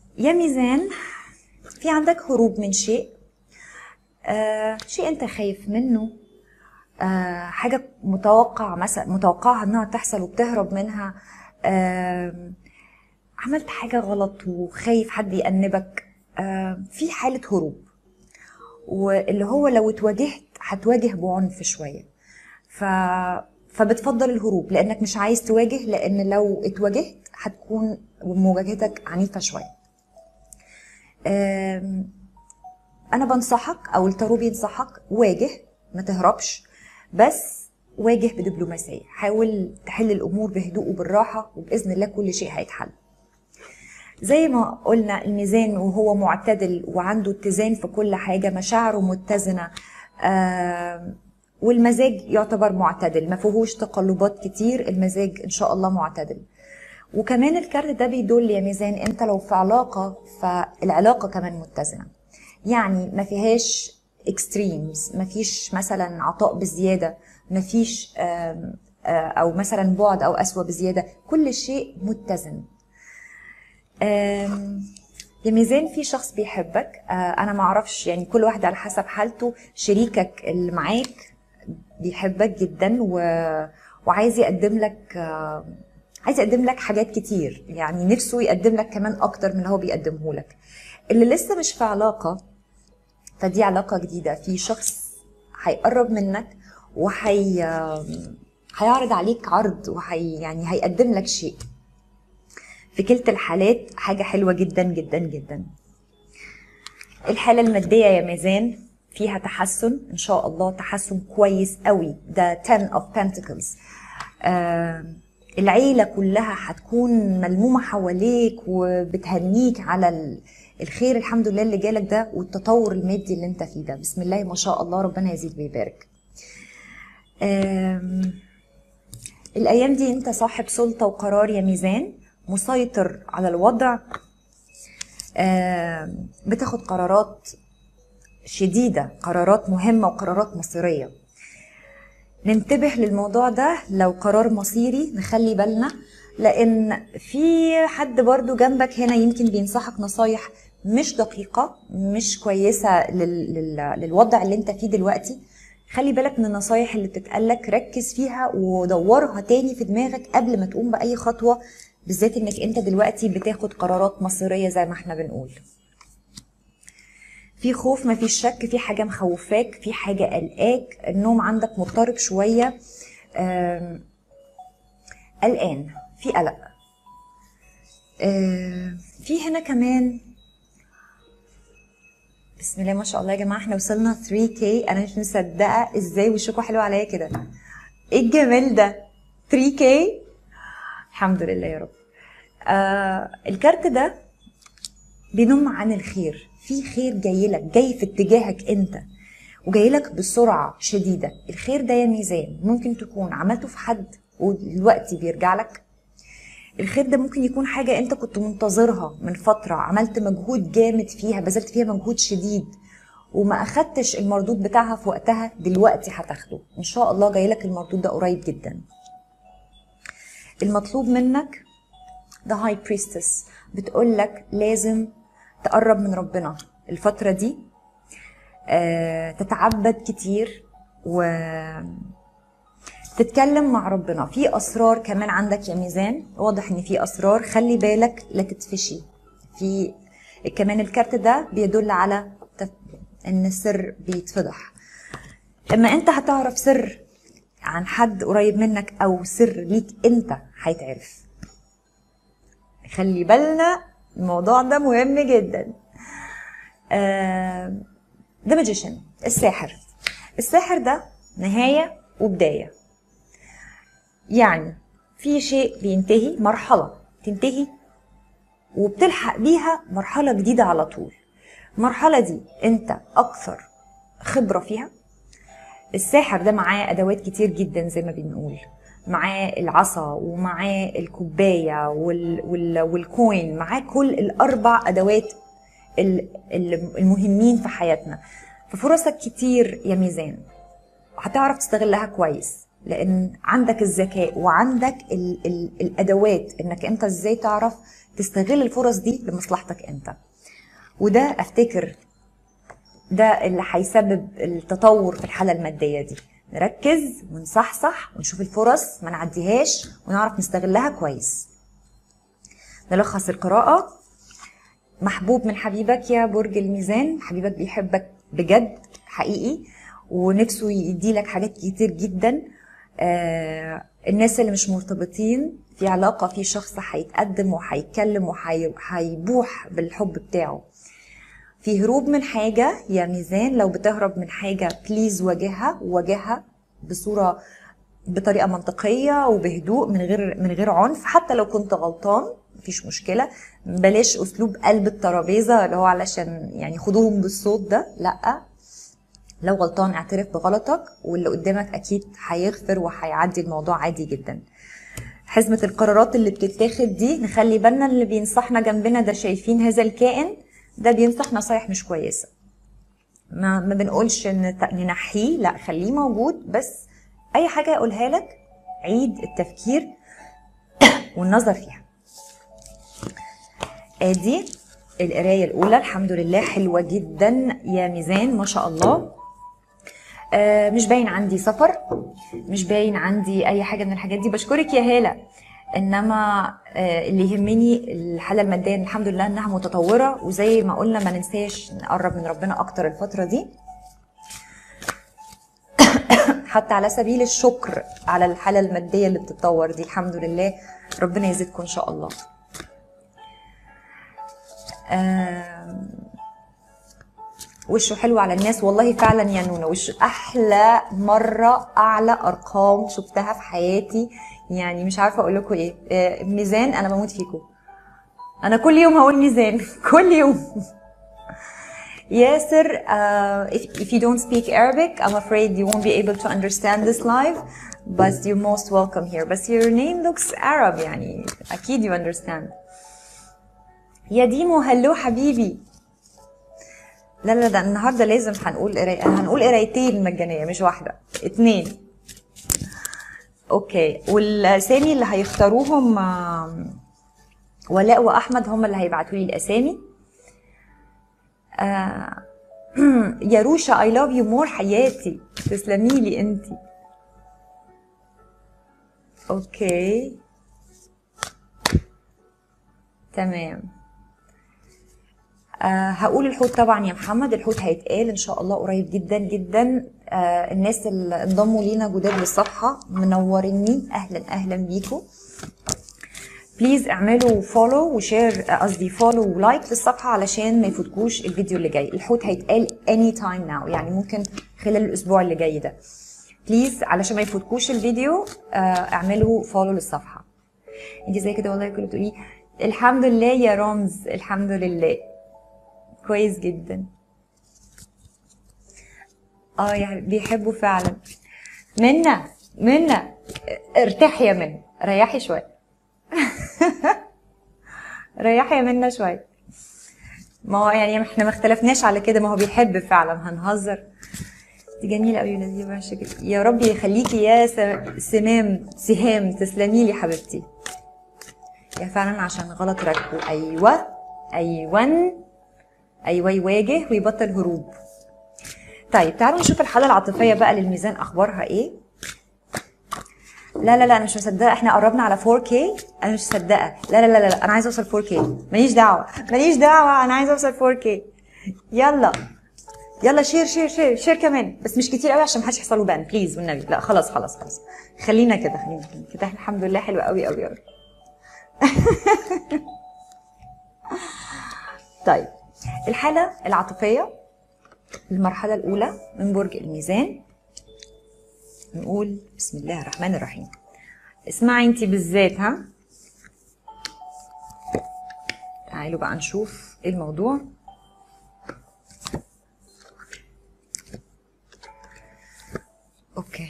يا ميزان في عندك هروب من شيء آه شيء انت خايف منه آه حاجة متوقع مثلا متوقعها انها تحصل وبتهرب منها آه عملت حاجة غلط وخايف حد يأنبك آه في حالة هروب واللي هو لو اتواجهت هتواجه بعنف شوية ف فبتفضل الهروب لانك مش عايز تواجه لان لو اتواجهت هتكون مواجهتك عنيفة شوية آم، انا بنصحك او التارو بينصحك واجه ما تهربش بس واجه بدبلوماسيه حاول تحل الامور بهدوء وبالراحه وباذن الله كل شيء هيتحل زي ما قلنا الميزان وهو معتدل وعنده اتزان في كل حاجه مشاعره متزنه آم، والمزاج يعتبر معتدل ما فيهوش تقلبات كتير المزاج ان شاء الله معتدل وكمان الكارت ده بيدل يا ميزان انت لو في علاقه فالعلاقه كمان متزنه يعني ما فيهاش اكستريمز ما فيش مثلا عطاء بزياده ما فيش آم، آه، او مثلا بعد او قسوه بزياده كل شيء متزن آم، يا ميزان في شخص بيحبك آه، انا ما اعرفش يعني كل واحد على حسب حالته شريكك اللي معاك بيحبك جدا و... وعايز يقدم لك آه، عايز يقدم لك حاجات كتير يعني نفسه يقدم لك كمان اكتر من اللي هو بيقدمه لك اللي لسه مش في علاقه فدي علاقه جديده في شخص هيقرب منك وهي هيعرض عليك عرض وهي يعني هيقدم لك شيء في كلتا الحالات حاجه حلوه جدا جدا جدا الحاله الماديه يا ميزان فيها تحسن ان شاء الله تحسن كويس قوي ده 10 of pentacles آه العيله كلها هتكون ملمومه حواليك وبتهنيك على ال- الخير الحمد لله اللي جالك ده والتطور المادي اللي انت فيه ده بسم الله ما شاء الله ربنا يزيد ويبارك آم، الايام دي انت صاحب سلطه وقرار يا ميزان مسيطر على الوضع آم، بتاخد قرارات شديده قرارات مهمه وقرارات مصيريه ننتبه للموضوع ده لو قرار مصيري نخلي بالنا لان في حد برضو جنبك هنا يمكن بينصحك نصايح مش دقيقة مش كويسة لل... لل... للوضع اللي انت فيه دلوقتي خلي بالك من النصايح اللي بتتقالك ركز فيها ودورها تاني في دماغك قبل ما تقوم بأي خطوة بالذات انك انت دلوقتي بتاخد قرارات مصيرية زي ما احنا بنقول في خوف ما فيش شك في حاجة مخوفاك في حاجة قلقاك النوم عندك مضطرب شوية آم، قلقان في قلق آم، في هنا كمان بسم الله ما شاء الله يا جماعة احنا وصلنا 3K انا مش مصدقة ازاي وشكوا حلو عليا كده ايه الجمال ده 3K الحمد لله يا رب آه الكارت ده بينم عن الخير في خير جاي لك جاي في اتجاهك انت وجاي لك بسرعه شديده الخير ده يا ميزان ممكن تكون عملته في حد ودلوقتي بيرجع لك الخير ده ممكن يكون حاجه انت كنت منتظرها من فتره عملت مجهود جامد فيها بذلت فيها مجهود شديد وما اخدتش المردود بتاعها في وقتها دلوقتي هتاخده ان شاء الله جاي لك المردود ده قريب جدا المطلوب منك ده هاي بريستس بتقول لك لازم تقرب من ربنا الفترة دي آه، تتعبد كتير و تتكلم مع ربنا في اسرار كمان عندك يا ميزان واضح ان في اسرار خلي بالك لا تتفشي في كمان الكارت ده بيدل على تف- ان السر بيتفضح اما انت هتعرف سر عن حد قريب منك او سر ليك انت هيتعرف خلي بالنا الموضوع ده مهم جدا ده ماجيشن الساحر الساحر ده نهاية وبداية يعني في شيء بينتهي مرحلة تنتهي وبتلحق بيها مرحلة جديدة على طول المرحلة دي انت اكثر خبرة فيها الساحر ده معاه ادوات كتير جدا زي ما بنقول معاه العصا ومعاه الكوبايه وال وال والكوين معاه كل الاربع ادوات ال- ال- المهمين في حياتنا ففرصك كتير يا ميزان هتعرف تستغلها كويس لان عندك الذكاء وعندك ال ال الادوات انك انت ازاي تعرف تستغل الفرص دي لمصلحتك انت وده افتكر ده اللي هيسبب التطور في الحاله الماديه دي نركز ونصحصح ونشوف الفرص ما نعديهاش ونعرف نستغلها كويس نلخص القراءة محبوب من حبيبك يا برج الميزان حبيبك بيحبك بجد حقيقي ونفسه يديلك حاجات كتير جدا آه الناس اللي مش مرتبطين في علاقة في شخص هيتقدم وهيتكلم وهيبوح بالحب بتاعه في هروب من حاجة يا ميزان لو بتهرب من حاجة بليز واجهها واجهها بصورة بطريقة منطقية وبهدوء من غير من غير عنف حتى لو كنت غلطان مفيش مشكلة بلاش أسلوب قلب الترابيزة اللي هو علشان يعني خدوهم بالصوت ده لأ لو غلطان اعترف بغلطك واللي قدامك أكيد هيغفر وهيعدي الموضوع عادي جدا حزمة القرارات اللي بتتاخد دي نخلي بالنا اللي بينصحنا جنبنا ده شايفين هذا الكائن ده بينصح نصايح مش كويسه ما ما بنقولش ان ننحيه لا خليه موجود بس اي حاجه يقولها لك عيد التفكير والنظر فيها ادي القرايه الاولى الحمد لله حلوه جدا يا ميزان ما شاء الله آه مش باين عندي سفر مش باين عندي اي حاجه من الحاجات دي بشكرك يا هاله انما اللي يهمني الحاله الماديه الحمد لله انها متطوره وزي ما قلنا ما ننساش نقرب من ربنا اكتر الفتره دي حتى على سبيل الشكر على الحاله الماديه اللي بتتطور دي الحمد لله ربنا يزيدكم ان شاء الله وشه حلو على الناس والله فعلا يا نونا وش احلى مره اعلى ارقام شفتها في حياتي يعني مش عارفه اقول لكم ايه ميزان انا بموت فيكم انا كل يوم هقول ميزان كل يوم ياسر uh, if, if you don't speak Arabic I'm afraid you won't be able to understand this live but you're most welcome here but your name looks Arab يعني أكيد you understand يا ديمو هلو حبيبي لا لا ده النهارده لازم هنقول قرايه هنقول قرايتين مجانيه مش واحده اتنين اوكي والاسامي اللي هيختاروهم ولاء واحمد هم اللي هيبعتوا لي الاسامي آه يا روشا اي لاف يو مور حياتي تسلمي لي انت اوكي تمام آه هقول الحوت طبعا يا محمد الحوت هيتقال ان شاء الله قريب جدا جدا آه الناس اللي انضموا لينا جداد للصفحه منوريني اهلا اهلا بيكم بليز اعملوا فولو وشير قصدي فولو ولايك للصفحه علشان ما يفوتكوش الفيديو اللي جاي الحوت هيتقال اني تايم ناو يعني ممكن خلال الاسبوع اللي جاي ده بليز علشان ما يفوتكوش الفيديو آه اعملوا فولو للصفحه انت زي كده والله كنت بتقولي الحمد لله يا رمز الحمد لله كويس جدا اه يعني بيحبوا فعلا منا منا ارتاحي يا منا ريحي شويه ريحي يا منا شويه ما هو يعني احنا ما اختلفناش على كده ما هو بيحب فعلا هنهزر دي جميلة قوي لذيذة شكل يا رب يخليكي يا سمام سهام تسلمي لي حبيبتي يا فعلا عشان غلط ركبه ايوه ايوه ايوه يواجه ويبطل هروب طيب تعالوا نشوف الحاله العاطفيه بقى للميزان اخبارها ايه لا لا لا انا مش مصدقه احنا قربنا على 4K انا مش مصدقه لا لا لا لا انا عايزه اوصل 4K ماليش دعوه ماليش دعوه انا عايزه اوصل 4K يلا يلا شير شير شير شير كمان بس مش كتير قوي عشان محدش يحصل له بان بليز والنبي لا خلاص خلاص خلاص خلينا كده خلينا كده كده الحمد لله حلو قوي قوي قوي طيب الحالة العاطفية المرحلة الأولى من برج الميزان نقول بسم الله الرحمن الرحيم اسمعي انت بالذات ها تعالوا بقى نشوف ايه الموضوع اوكي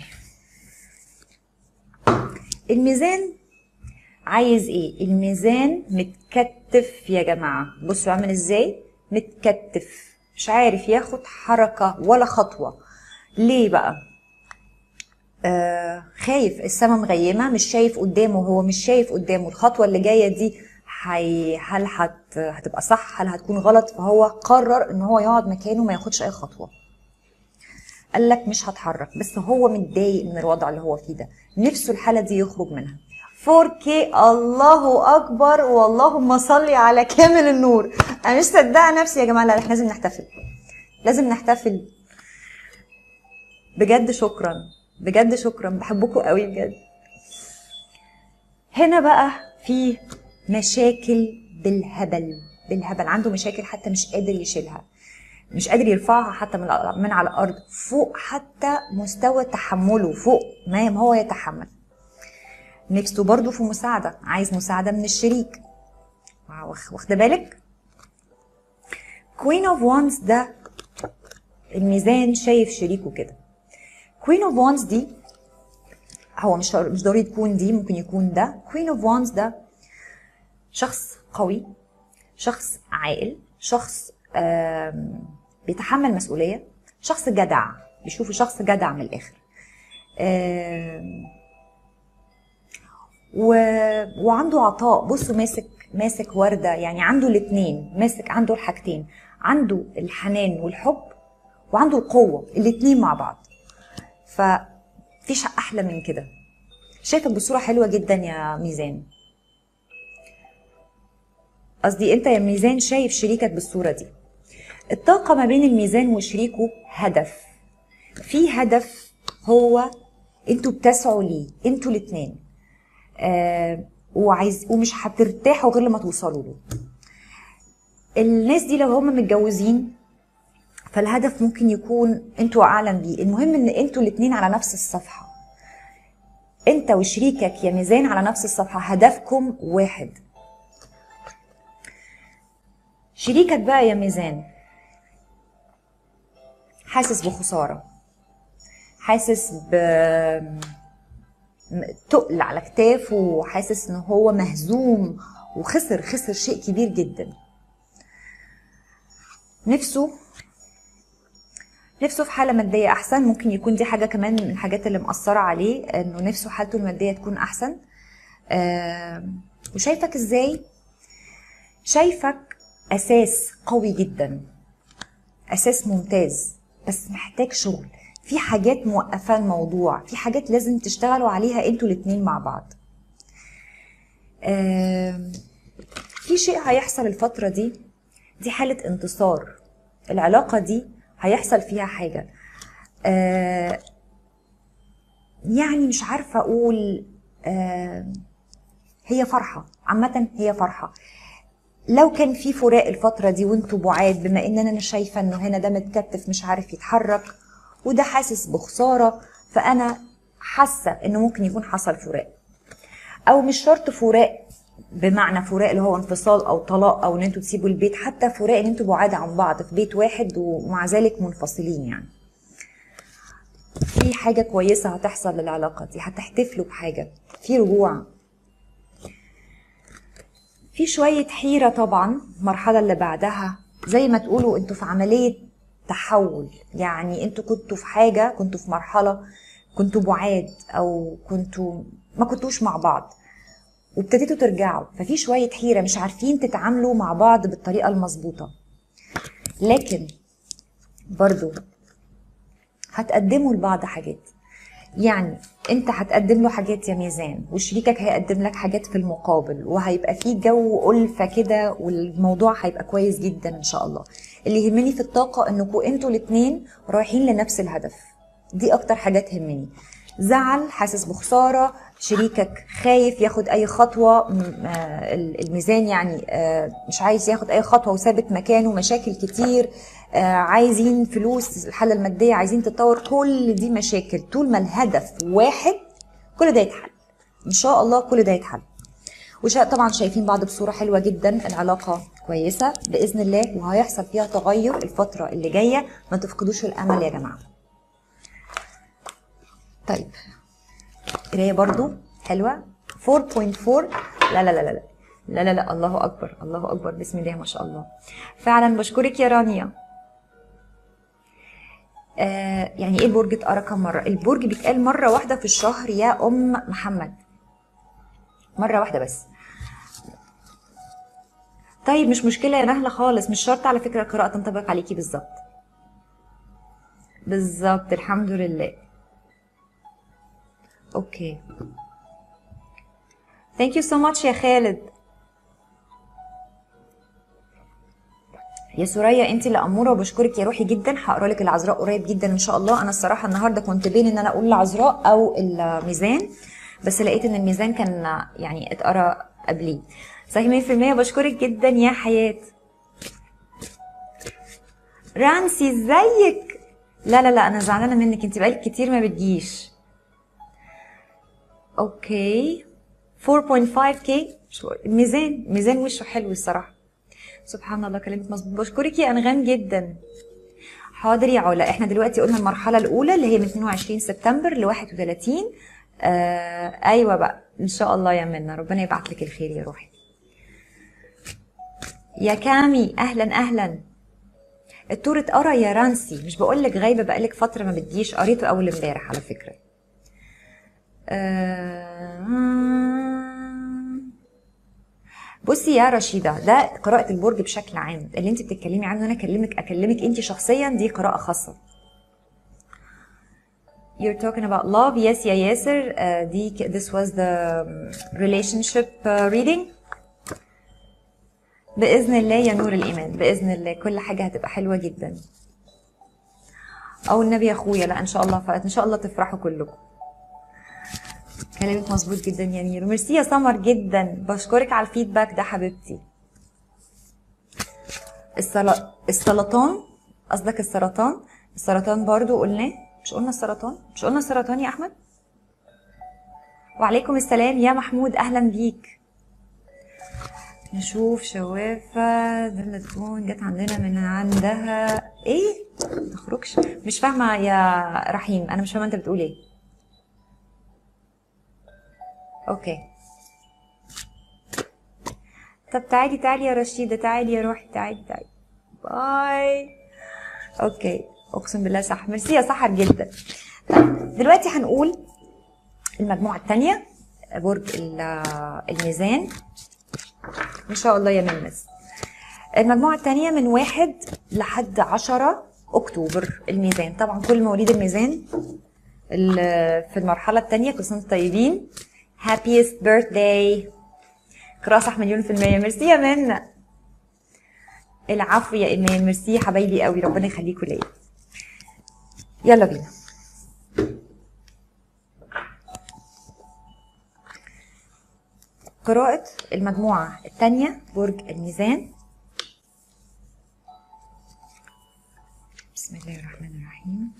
الميزان عايز ايه الميزان متكتف يا جماعه بصوا عامل ازاي متكتف مش عارف ياخد حركه ولا خطوه ليه بقى آه خايف السما مغيمه مش شايف قدامه هو مش شايف قدامه الخطوه اللي جايه دي حي هل هت هتبقى صح هل هتكون غلط فهو قرر ان هو يقعد مكانه ما ياخدش اي خطوه قال لك مش هتحرك بس هو متضايق من الوضع اللي هو فيه ده نفسه الحاله دي يخرج منها 4K الله اكبر واللهم صل على كامل النور انا مش مصدقه نفسي يا جماعه لا احنا لازم نحتفل لازم نحتفل بجد شكرا بجد شكرا بحبكم قوي بجد هنا بقى في مشاكل بالهبل بالهبل عنده مشاكل حتى مش قادر يشيلها مش قادر يرفعها حتى من من على الارض فوق حتى مستوى تحمله فوق ما هو يتحمل نفسه برضه في مساعدة عايز مساعدة من الشريك واخده بالك كوين اوف وانز ده الميزان شايف شريكه كده كوين اوف وانز دي هو مش مش ضروري تكون دي ممكن يكون ده كوين اوف وانز ده شخص قوي شخص عاقل شخص بيتحمل مسؤوليه شخص جدع بيشوفه شخص جدع من الاخر و... وعنده عطاء بصوا ماسك ماسك ورده يعني عنده الاثنين ماسك عنده الحاجتين عنده الحنان والحب وعنده القوه الاثنين مع بعض ففيش احلى من كده شايفك بصوره حلوه جدا يا ميزان قصدي انت يا ميزان شايف شريكك بالصوره دي الطاقه ما بين الميزان وشريكه هدف في هدف هو انتوا بتسعوا ليه انتوا الاثنين آه وعايز ومش هترتاحوا غير لما توصلوا له الناس دي لو هم متجوزين فالهدف ممكن يكون انتوا اعلم بيه المهم ان انتوا الاثنين على نفس الصفحه انت وشريكك يا ميزان على نفس الصفحه هدفكم واحد شريكك بقى يا ميزان حاسس بخساره حاسس ب تقل على كتافه وحاسس ان هو مهزوم وخسر خسر شيء كبير جدا نفسه نفسه في حاله ماديه احسن ممكن يكون دي حاجه كمان من الحاجات اللي مأثره عليه انه نفسه حالته الماديه تكون احسن آه وشايفك ازاي شايفك اساس قوي جدا اساس ممتاز بس محتاج شغل في حاجات موقفه الموضوع في حاجات لازم تشتغلوا عليها انتوا الاتنين مع بعض آه في شيء هيحصل الفتره دي دي حاله انتصار العلاقه دي هيحصل فيها حاجه آه يعني مش عارفه اقول آه هي فرحه عامه هي فرحه لو كان في فراق الفترة دي وانتوا بعاد بما ان انا شايفة انه هنا ده متكتف مش عارف يتحرك وده حاسس بخسارة فانا حاسة انه ممكن يكون حصل فراق او مش شرط فراق بمعنى فراق اللي هو انفصال او طلاق او ان انتوا تسيبوا البيت حتى فراق ان انتوا بعاد عن بعض في بيت واحد ومع ذلك منفصلين يعني في حاجة كويسة هتحصل للعلاقة دي هتحتفلوا بحاجة في رجوع في شوية حيرة طبعا المرحلة اللي بعدها زي ما تقولوا انتوا في عملية تحول يعني انتوا كنتوا في حاجة كنتوا في مرحلة كنتوا بعاد او كنتوا ما كنتوش مع بعض وابتديتوا ترجعوا ففي شوية حيرة مش عارفين تتعاملوا مع بعض بالطريقة المظبوطة لكن برضو هتقدموا لبعض حاجات يعني انت هتقدم له حاجات يا ميزان وشريكك هيقدم لك حاجات في المقابل وهيبقى في جو ألفة كده والموضوع هيبقى كويس جدا ان شاء الله اللي يهمني في الطاقة انكم انتوا الاتنين رايحين لنفس الهدف دي اكتر حاجة تهمني زعل حاسس بخسارة شريكك خايف ياخد اي خطوة الميزان يعني مش عايز ياخد اي خطوة وثابت مكانه مشاكل كتير عايزين فلوس الحالة المادية عايزين تطور كل دي مشاكل طول ما الهدف واحد كل ده يتحل ان شاء الله كل ده يتحل طبعا شايفين بعض بصورة حلوة جدا العلاقة كويسة بإذن الله وهيحصل فيها تغير الفترة اللي جاية ما تفقدوش الأمل يا جماعة طيب قرايه برضو حلوه 4.4 لا لا لا لا لا لا لا الله اكبر الله اكبر بسم الله ما شاء الله فعلا بشكرك يا رانيا آه يعني ايه البرج اتقرا كم مره البرج بيتقال مره واحده في الشهر يا ام محمد مره واحده بس طيب مش مشكله يا نهله خالص مش شرط على فكره القراءه تنطبق عليكي بالظبط بالظبط الحمد لله اوكي ثانك يو سو ماتش يا خالد يا سوريا انت اللي اموره وبشكرك يا روحي جدا هقرا لك العذراء قريب جدا ان شاء الله انا الصراحه النهارده كنت بين ان انا اقول العذراء او الميزان بس لقيت ان الميزان كان يعني اتقرا قبليه صحيح 100% بشكرك جدا يا حياه رانسي ازيك لا لا لا انا زعلانه منك انت بقالك كتير ما بتجيش اوكي 4.5k الميزان ميزان وشه حلو الصراحه سبحان الله كلامك مظبوط بشكرك يا انغام جدا حاضر يا علا احنا دلوقتي قلنا المرحله الاولى اللي هي من 22 سبتمبر ل 31 آه ايوه بقى ان شاء الله يا منى ربنا يبعت لك الخير يا روحي يا كامي اهلا اهلا التور اتقرا يا رانسي مش بقول لك غايبه بقالك فتره ما بتجيش قريته اول امبارح على فكره بصي يا رشيدة ده قراءة البرج بشكل عام اللي انت بتتكلمي عنه انا اكلمك اكلمك انت شخصيا دي قراءة خاصة You're talking about love yes يا ياسر uh, دي this was the relationship uh, reading بإذن الله يا نور الإيمان بإذن الله كل حاجة هتبقى حلوة جدا أو النبي يا أخويا لا إن شاء الله فإن شاء الله تفرحوا كلكم كلامك مظبوط جدا يا نيرو ميرسي يا سمر جدا بشكرك على الفيدباك ده حبيبتي السل... السرطان قصدك السرطان السرطان برضو قلناه مش قلنا السرطان مش قلنا السرطان يا احمد وعليكم السلام يا محمود اهلا بيك نشوف شوافة ده اللي تكون جت عندنا من عندها ايه تخرجش مش فاهمة يا رحيم انا مش فاهمة انت بتقول ايه اوكي طب تعالي تعالي يا رشيدة تعالي يا روحي تعالي تعالي باي اوكي اقسم بالله صح ميرسي يا سحر جدا طيب دلوقتي هنقول المجموعة التانية برج الميزان ان شاء الله يا منس المجموعة التانية من واحد لحد عشرة اكتوبر الميزان طبعا كل مواليد الميزان في المرحلة التانية كل سنة طيبين happiest birthday قراءة صح مليون في المية ميرسي يا منى العفو يا ايمان ميرسي يا حبايبي قوي ربنا يخليكوا ليا يلا بينا قراءة المجموعة الثانية برج الميزان بسم الله الرحمن الرحيم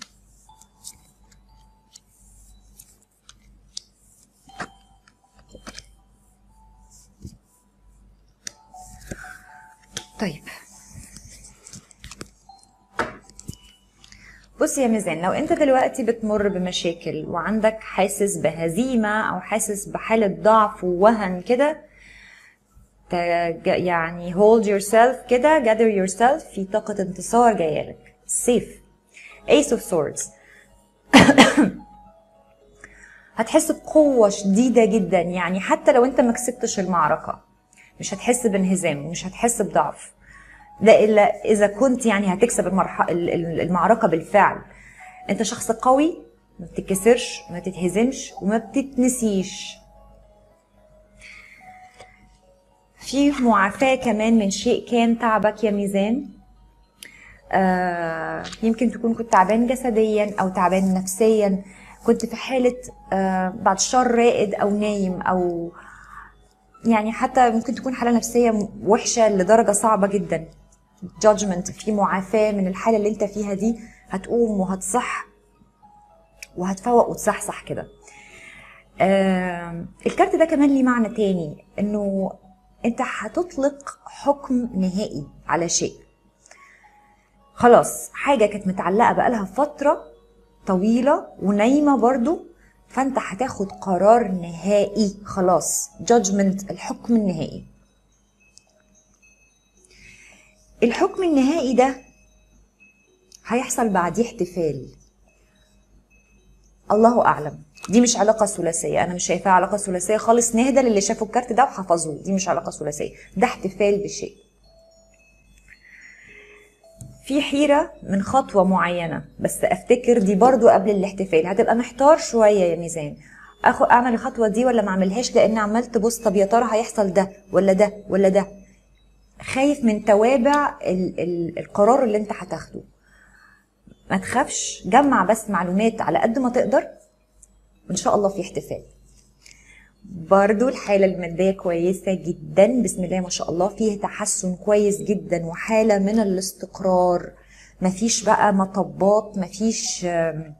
طيب بص يا ميزان لو انت دلوقتي بتمر بمشاكل وعندك حاسس بهزيمة او حاسس بحالة ضعف ووهن كده يعني hold yourself كده gather yourself في طاقة انتصار جاية لك سيف ace of swords هتحس بقوة شديدة جدا يعني حتى لو انت ما كسبتش المعركة مش هتحس بانهزام ومش هتحس بضعف ده الا اذا كنت يعني هتكسب المرح... المعركه بالفعل انت شخص قوي ما بتتكسرش ما تتهزمش وما بتتنسيش في معافاة كمان من شيء كان تعبك يا ميزان آه يمكن تكون كنت تعبان جسديا او تعبان نفسيا كنت في حالة آه بعد شر رائد او نايم او يعني حتى ممكن تكون حالة نفسية وحشة لدرجة صعبة جدا judgment في معافاة من الحالة اللي انت فيها دي هتقوم وهتصح وهتفوق وتصحصح كده آه الكارت ده كمان ليه معنى تاني انه انت هتطلق حكم نهائي على شيء خلاص حاجة كانت متعلقة بقالها فترة طويلة ونايمة برضو فانت هتاخد قرار نهائي خلاص judgment الحكم النهائي الحكم النهائي ده هيحصل بعديه احتفال الله اعلم دي مش علاقه ثلاثيه انا مش شايفاها علاقه ثلاثيه خالص نهدى للي شافوا الكارت ده وحفظوه دي مش علاقه ثلاثيه ده احتفال بشيء في حيرة من خطوة معينة بس افتكر دي برضو قبل الاحتفال هتبقى محتار شوية يا ميزان اخو اعمل الخطوة دي ولا ما اعملهاش لان عمال تبص طب يا ترى هيحصل ده ولا ده ولا ده خايف من توابع ال ال القرار اللي انت هتاخده ما تخافش جمع بس معلومات على قد ما تقدر وان شاء الله في احتفال برضو الحالة المادية كويسة جدا بسم الله ما شاء الله فيه تحسن كويس جدا وحالة من الاستقرار مفيش بقى مطبات مفيش آم،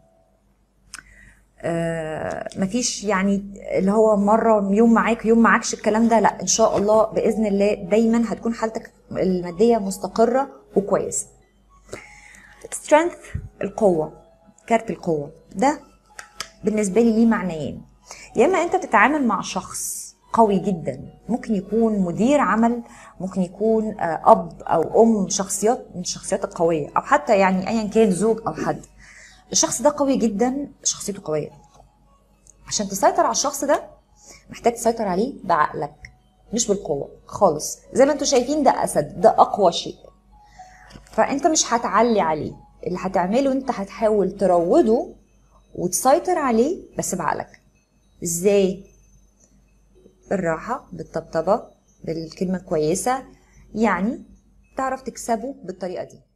آه، مفيش يعني اللي هو مرة يوم معاك يوم معاكش الكلام ده لا ان شاء الله بإذن الله دايما هتكون حالتك المادية مستقرة وكويسة strength القوة كارت القوة ده بالنسبة لي ليه معنيين يا اما انت بتتعامل مع شخص قوي جدا ممكن يكون مدير عمل ممكن يكون آه، اب او ام شخصيات من الشخصيات القويه او حتى يعني ايا كان زوج او حد الشخص ده قوي جدا شخصيته قويه عشان تسيطر على الشخص ده محتاج تسيطر عليه بعقلك مش بالقوه خالص زي ما انتم شايفين ده اسد ده اقوى شيء فانت مش هتعلي عليه اللي هتعمله انت هتحاول تروضه وتسيطر عليه بس بعقلك ازاي بالراحة بالطبطبة بالكلمة الكويسة يعني تعرف تكسبه بالطريقة دي